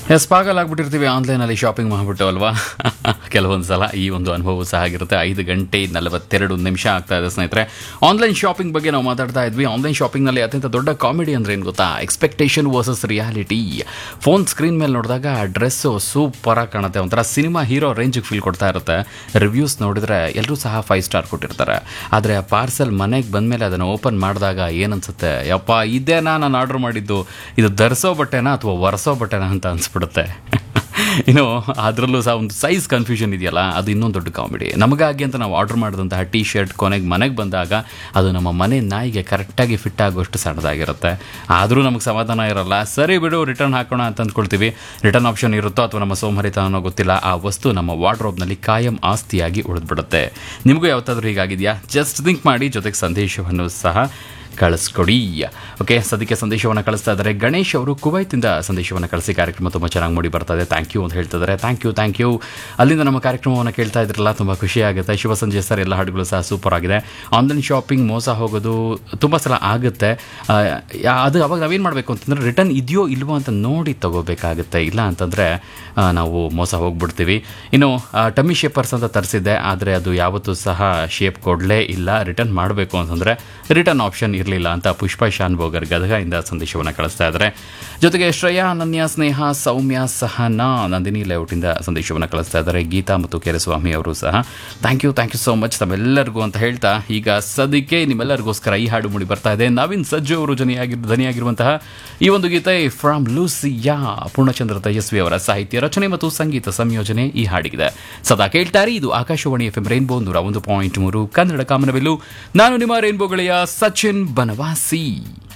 S ಪಾಗಲಾಗ್ಬಿಟ್ಟಿರ್ತೀವಿ ಆನ್ಲೈನಲ್ಲಿ shopping ಮಾಡಿಬಿಟ್ಟು ಅಲ್ವಾ ಕೆಲವೊಂದು ಸಲ ಈ ಒಂದು ಅನುಭವ ಸಹ ಆಗಿರುತ್ತೆ ಐದು ಗಂಟೆ ನಲವತ್ತೆರಡು ನಿಮಿಷ ಆಗ್ತಾ ಇದೆ ಸ್ನೇಹಿತರೆ ಆನ್ಲೈನ್ ಶಾಪಿಂಗ್ ಬಗ್ಗೆ ನಾವು ಮಾತಾಡ್ತಾ ಇದ್ವಿ ಆನ್ಲೈನ್ ಶಾಪಿಂಗ್ನಲ್ಲಿ ಅತ್ಯಂತ ದೊಡ್ಡ ಕಾಮಿಡಿ ಅಂದ್ರೆ ಏನು ಗೊತ್ತಾ expectation versus reality phone screen ಮೇಲೆ ನೋಡಿದಾಗ ಡ್ರೆಸ್ಸು ಸೂಪರಾಗಿ ಕಾಣುತ್ತೆ ಒಂಥರ ಸಿನಿಮಾ ಹೀರೋ ರೇಂಜಿಗೆ ಫೀಲ್ ಕೊಡ್ತಾ ಇರುತ್ತೆ ರಿವ್ಯೂಸ್ ನೋಡಿದ್ರೆ ಎಲ್ಲರೂ ಸಹ ಫೈವ್ ಸ್ಟಾರ್ ಕೊಟ್ಟಿರ್ತಾರೆ ಆದರೆ ಆ ಪಾರ್ಸೆಲ್ ಮನೆಗೆ ಬಂದಮೇಲೆ ಅದನ್ನು ಓಪನ್ ಮಾಡಿದಾಗ ಏನನ್ಸುತ್ತೆ ಯಪ್ಪ ಇದೇನಾ ನಾನು ಆರ್ಡರ್ ಮಾಡಿದ್ದು ಇದು ಧರಿಸೋ ಬಟ್ಟೆನಾ ಅಥವಾ ಒರೆಸೋ ಬಟ್ಟೆನಾ ಅಂತ ಅನ್ಸ್ಬಿಡುತ್ತೆ ಇನ್ನು ಅದರಲ್ಲೂ ಸಹ ಒಂದು ಸೈಜ್ ಕನ್ಫ್ಯೂಷನ್ ಇದೆಯಲ್ಲ ಅದು ಇನ್ನೊಂದು ದೊಡ್ಡ ಕಾಮಿಡಿ ನಮಗಾಗಿ ಅಂತ ನಾವು ಆರ್ಡರ್ ಮಾಡಿದಂತಹ ಟೀ ಶರ್ಟ್ ಕೊನೆಗೆ ಮನೆಗೆ ಬಂದಾಗ ಅದು ನಮ್ಮ ಮನೆ ನಾಯಿಗೆ ಕರೆಕ್ಟಾಗಿ ಫಿಟ್ ಆಗೋಷ್ಟು ಸಣ್ಣದಾಗಿರುತ್ತೆ ಆದರೂ ನಮಗೆ ಸಮಾಧಾನ ಇರಲ್ಲ ಸರಿ ಬಿಡು ರಿಟರ್ನ್ ಹಾಕೋಣ ಅಂತ ಅಂದ್ಕೊಳ್ತೀವಿ ರಿಟರ್ನ್ ಆಪ್ಷನ್ ಇರುತ್ತೋ ಅಥವಾ ನಮ್ಮ ಸೋಮರಿತನೋ ಗೊತ್ತಿಲ್ಲ ಆ ವಸ್ತು ನಮ್ಮ ವಾರ್ಡ್ರೋಬ್ನಲ್ಲಿ ಕಾಯಂ ಆಸ್ತಿಯಾಗಿ ಉಳಿದ್ಬಿಡುತ್ತೆ ನಿಮಗೂ ಯಾವತ್ತಾದ್ರೂ ಹೀಗಾಗಿದೆಯಾ ಜಸ್ಟ್ ಥಿಂಕ್ ಮಾಡಿ ಜೊತೆಗೆ ಸಂದೇಶವನ್ನು ಸಹ ಕಳಿಸ್ಕೊಡಿ ಓಕೆ ಸದ್ಯಕ್ಕೆ ಸಂದೇಶವನ್ನು ಕಳಿಸ್ತಾ ಇದ್ದಾರೆ ಗಣೇಶ್ ಅವರು ಕುವೈತಿಂದ ಸಂದೇಶವನ್ನು ಕಳಿಸಿ ಕಾರ್ಯಕ್ರಮ ತುಂಬ ಚೆನ್ನಾಗಿ ಮೂಡಿ ಬರ್ತಾ ಇದೆ ಥ್ಯಾಂಕ್ ಯು ಅಂತ ಹೇಳ್ತಿದ್ದಾರೆ ಥ್ಯಾಂಕ್ ಯು ಥ್ಯಾಂಕ್ ಯು ಅಲ್ಲಿಂದ ನಮ್ಮ ಕಾರ್ಯಕ್ರಮವನ್ನು ಕೇಳ್ತಾ ಇದ್ರಲ್ಲ ತುಂಬ ಖುಷಿ ಆಗುತ್ತೆ ಶಿವ ಸಂಜೆ ಸರ್ ಎಲ್ಲ ಹಾಡುಗಳು ಸಹ ಸೂಪರ್ ಆಗಿದೆ ಆನ್ಲೈನ್ ಶಾಪಿಂಗ್ ಮೋಸ ಹೋಗೋದು ತುಂಬ ಸಲ ಆಗುತ್ತೆ ಆ, ಯಾ- ಅದು ಅವಾಗ ನಾವೇನು ಮಾಡಬೇಕು ಅಂತಂದರೆ ರಿಟರ್ನ್ ಇದೆಯೋ ಇಲ್ವೋ ಅಂತ ನೋಡಿ ತಗೋಬೇಕಾಗುತ್ತೆ ಇಲ್ಲ ಅಂತಂದರೆ ನಾವು ಮೋಸ ಹೋಗ್ಬಿಡ್ತೀವಿ ಇನ್ನು ಟಮ್ಮಿ ಶೇಪರ್ಸ್ ಅಂತ ತರಿಸಿದ್ದೆ ಆದರೆ ಅದು ಯಾವತ್ತೂ ಸಹ ಶೇಪ್ ಕೊಡಲೇ ಇಲ್ಲ ರಿಟರ್ನ್ ಮಾಡಬೇಕು ಅಂತಂದರೆ ರಿಟರ್ನ್ ಆಪ್ಷನ್ ಇರಲಿಲ್ಲ ಅಂತ ಪುಷ್ಪ ಶಾನ್ ಬೋಗರ್ ಗದಗದಿಂದ ಸಂದೇಶವನ್ನು ಕಳಿಸ್ತಾ ಇದ್ದಾರೆ ಜೊತೆಗೆ ಶ್ರೇಯಾ ಅನನ್ಯ ಸ್ನೇಹ ಸೌಮ್ಯ ಸಹನಾ ನಂದಿನಿ ಲೇಔಟಿಂದ ಸಂದೇಶವನ್ನು ಕಳಿಸ್ತಾ ಇದ್ದಾರೆ ಗೀತಾ ಮತ್ತು ಕೆರೆಸ್ವಾಮಿ ಅವರು ಸಹ thank you thank you so much ತಮ್ಮೆಲ್ಲರಿಗೂ ಅಂತ ಹೇಳ್ತಾ ಈಗ ಸದ್ಯಕ್ಕೆ ನಿಮ್ಮೆಲ್ಲರಿಗೋಸ್ಕರ ಈ ಹಾಡು ಮೂಡಿ ಬರ್ತಾ ಇದೆ ನವೀನ್ ಸಜ್ಜು ಅವರು ಧ್ವನಿಯಾಗಿ ಧ್ವನಿಯಾಗಿರುವಂತಹ ಈ ಒಂದು ಗೀತೆ ಫ್ರಮ್ ಲೂಸಿಯಾ ಪೂರ್ಣಚಂದ್ರ ತೇಜಸ್ವಿ ಅವರ ಸಾಹಿತ್ಯ ರಚನೆ ಮತ್ತು ಸಂಗೀತ ಸಂಯೋಜನೆ ಈ ಹಾಡಿಗಿದೆ ಸದಾ ಕೇಳ್ತಾರೆ ಇದು ಆಕಾಶವಾಣಿ ಎಫ್ ಎಂ ರೈನ್ಬೋ ನೂರ ಒಂದು ಪಾಯಿಂಟ್ ಮೂರು ಕನ್ನಡ ಕಾಮನವೆಲ್ಲು ನಾನು ನಿಮ್ಮ ರೈನ್ಬೋ ಗೆಳೆಯ ಸಚಿನ್ ಬನವಾಸಿ